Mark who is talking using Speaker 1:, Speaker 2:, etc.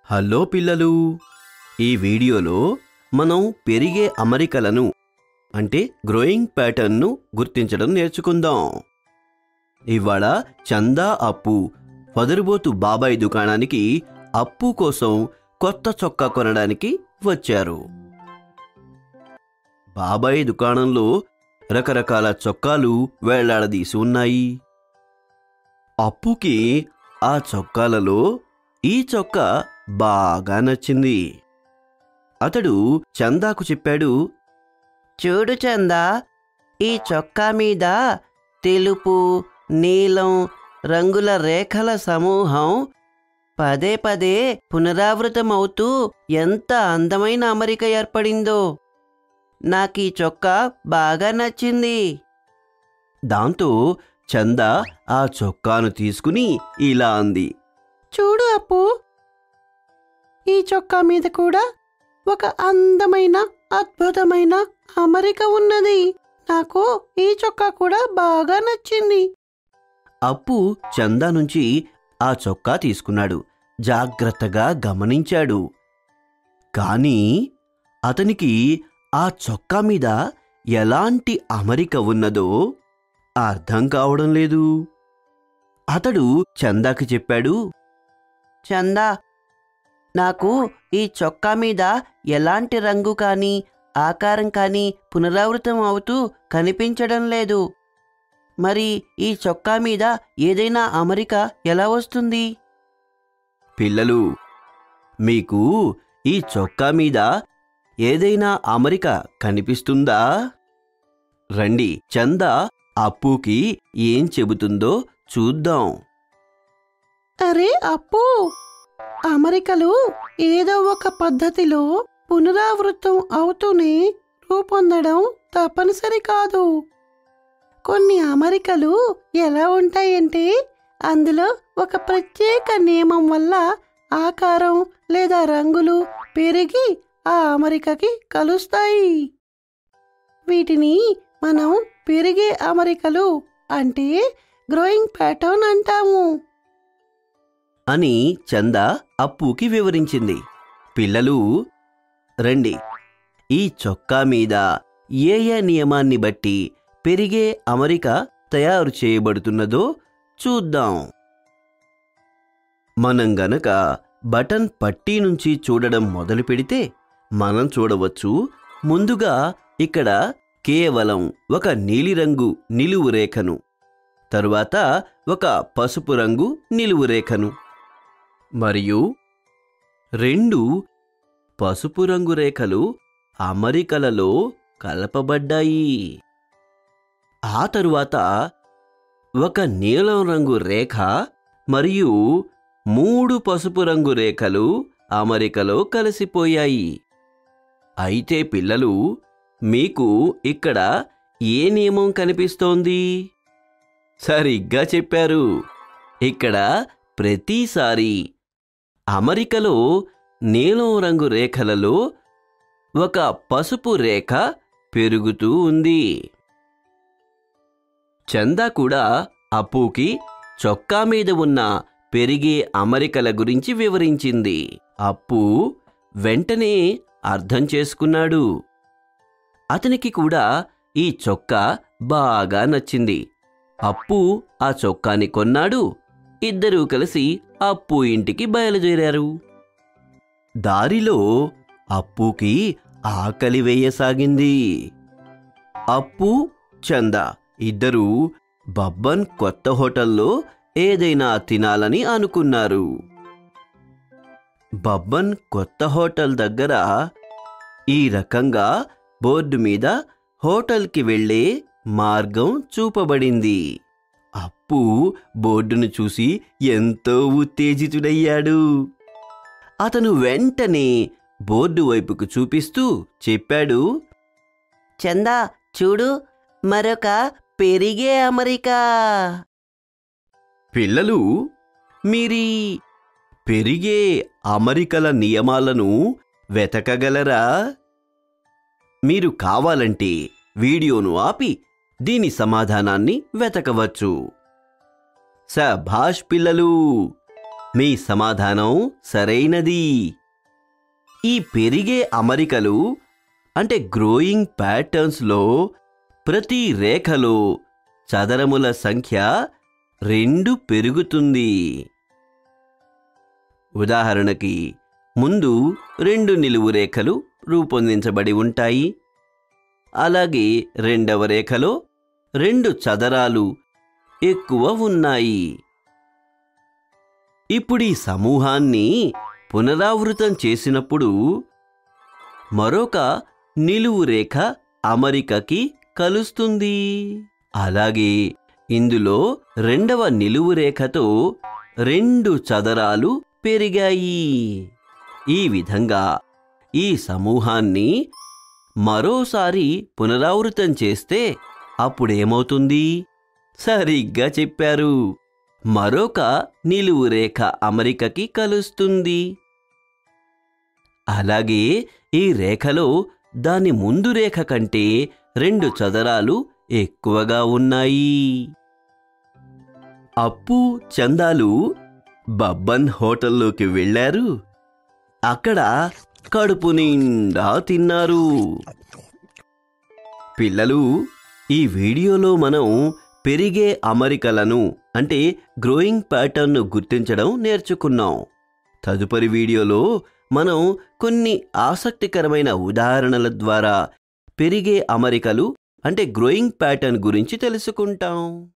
Speaker 1: hello పిల్లలు ఈ వీడియోలో మనం పెరిగే అమరికలను అంటే గ్రోయింగ్ ప్యాటర్న్ను గుర్తించడం నేర్చుకుందాం ఇవాళ చందా అప్పు వదరుబోతు బాబాయ్ దుకాణానికి అప్పు కోసం కొత్త చొక్కా కొనడానికి వచ్చారు బాబాయ్ దుకాణంలో రకరకాల చొక్కాలు వేళ్లాడదీసి ఉన్నాయి అప్పుకి ఆ చొక్కాలలో ఈ చొక్కా బాగా నచ్చింది అతడు చందాకు చెప్పాడు
Speaker 2: చూడు చందా ఈ చొక్కా మీద తెలుపు నీలం రంగుల రేఖల సమూహం పదే పదే పునరావృతమవుతూ ఎంత అందమైన అమరిక ఏర్పడిందో నాకు ఈ చొక్కా బాగా నచ్చింది
Speaker 1: దాంతో చందా ఆ చొక్కాను తీసుకుని ఇలా అంది
Speaker 2: చూడు అప్పు ఈ చొక్కా మీద కూడా ఒక అందమైన అద్భుతమైన అమరిక ఉన్నది నాకు ఈ చొక్కా కూడా బాగా నచ్చింది
Speaker 1: అప్పు చందా నుంచి ఆ చొక్కా తీసుకున్నాడు జాగ్రత్తగా గమనించాడు కానీ అతనికి ఆ చొక్కా మీద ఎలాంటి అమరిక ఉన్నదో అర్థం కావడం లేదు అతడు చందాకి చెప్పాడు
Speaker 2: చందా నాకు ఈ చొక్కా మీద ఎలాంటి రంగు కానీ ఆకారం కానీ పునరావృతం అవుతూ కనిపించడం లేదు మరి ఈ చొక్కా మీద ఏదైనా అమరిక ఎలా వస్తుంది
Speaker 1: పిల్లలు మీకు ఈ చొక్కా మీద ఏదైనా అమరిక కనిపిస్తుందా రండి చందా అప్పుకి ఏం చెబుతుందో చూద్దాం
Speaker 2: అరే అప్పు అమరికలు ఏదో ఒక పద్ధతిలో పునరావృతం అవుతూనే రూపొందడం తప్పనిసరి కాదు కొన్ని అమరికలు ఎలా ఉంటాయంటే అందులో ఒక ప్రత్యేక నియమం వల్ల ఆకారం లేదా రంగులు పెరిగి ఆ అమరికకి కలుస్తాయి వీటిని మనం పెరిగే అమరికలు అంటే గ్రోయింగ్ ప్యాటర్న్ అంటాము
Speaker 1: అని చందా అప్పుకి వివరించింది పిల్లలు రండి ఈ చొక్కా మీద ఏ ఏ నియమాన్ని బట్టి పెరిగే అమరిక తయారు చేయబడుతున్నదో చూద్దాం మనం గనక బటన్ పట్టీ నుంచి చూడడం మొదలు పెడితే మనం చూడవచ్చు ముందుగా ఇక్కడ కేవలం ఒక నీలిరంగు నిలువు రేఖను తరువాత ఒక పసుపు రంగు నిలువు రేఖను మరియు రెండు పసుపు రంగు రేఖలు అమరికలలో కలపబడ్డాయి ఆ తరువాత ఒక నీలం రంగు రేఖ మరియు మూడు పసుపు రంగు రేఖలు అమరికలో కలిసిపోయాయి అయితే పిల్లలు మీకు ఇక్కడ ఏ నియమం కనిపిస్తోంది సరిగ్గా చెప్పారు ఇక్కడ ప్రతిసారి అమరికలో నీలం రంగు రేఖలలో ఒక పసుపు రేఖ పెరుగుతూ ఉంది చందా కూడా అప్పుకి చొక్కా మీద ఉన్న పెరిగే అమరికల గురించి వివరించింది అప్పు వెంటనే అర్థం చేసుకున్నాడు అతనికి కూడా ఈ చొక్కా బాగా నచ్చింది అప్పు ఆ చొక్కాని కొన్నాడు ఇద్దరూ కలిసి అప్పు ఇంటికి బయలుదేరారు దారిలో అప్పుకి ఆకలి వేయసాగింది అప్పు చంద ఇద్దరూ బబ్బన్ కొత్త హోటల్లో ఏదైనా తినాలని అనుకున్నారు బబ్బన్ కొత్త హోటల్ దగ్గర ఈ రకంగా బోర్డు మీద హోటల్కి వెళ్ళే మార్గం చూపబడింది అప్పు బోర్డును చూసి ఎంతో ఉత్తేజితుడయ్యాడు అతను వెంటనే బోర్డు వైపుకు చూపిస్తూ చెప్పాడు
Speaker 2: చందా చూడు మరొక పెరిగే అమరిక
Speaker 1: పిల్లలు మీరీ పెరిగే అమరికల నియమాలను వెతకగలరా మీరు కావాలంటే వీడియోను ఆపి దీని సమాధానాన్ని వెతకవచ్చు సభాష్ పిల్లలు మీ సమాధానం సరైనది ఈ పెరిగే అమరికలు అంటే గ్రోయింగ్ ప్యాటర్న్స్లో ప్రతి రేఖలో చదరముల సంఖ్య రెండు పెరుగుతుంది ఉదాహరణకి ముందు రెండు నిలువు రేఖలు రూపొందించబడి ఉంటాయి అలాగే రెండవ రేఖలో రెండు చదరాలు ఎక్కువ ఉన్నాయి ఇప్పుడు ఈ సమూహాన్ని పునరావృతం చేసినప్పుడు మరొక నిలువు రేఖ అమరికకి కలుస్తుంది అలాగే ఇందులో రెండవ నిలువు రేఖతో రెండు చదరాలు పెరిగాయి ఈ విధంగా ఈ సమూహాన్ని మరోసారి పునరావృతం చేస్తే అప్పుడేమవుతుంది సరిగ్గా చెప్పారు మరొక నిలువు రేఖ అమరికకి కలుస్తుంది అలాగే ఈ రేఖలో దాని ముందు రేఖ కంటే రెండు చదరాలు ఎక్కువగా ఉన్నాయి అప్పు చందాలు బబ్బన్ హోటల్లోకి వెళ్ళారు అక్కడ కడుపు నిండా తిన్నారు పిల్లలు ఈ వీడియోలో మనం పెరిగే అమరికలను అంటే గ్రోయింగ్ ప్యాటర్న్ను గుర్తించడం నేర్చుకున్నాం తదుపరి వీడియోలో మనం కొన్ని ఆసక్తికరమైన ఉదాహరణల ద్వారా పెరిగే అమరికలు అంటే గ్రోయింగ్ ప్యాటర్న్ గురించి తెలుసుకుంటాం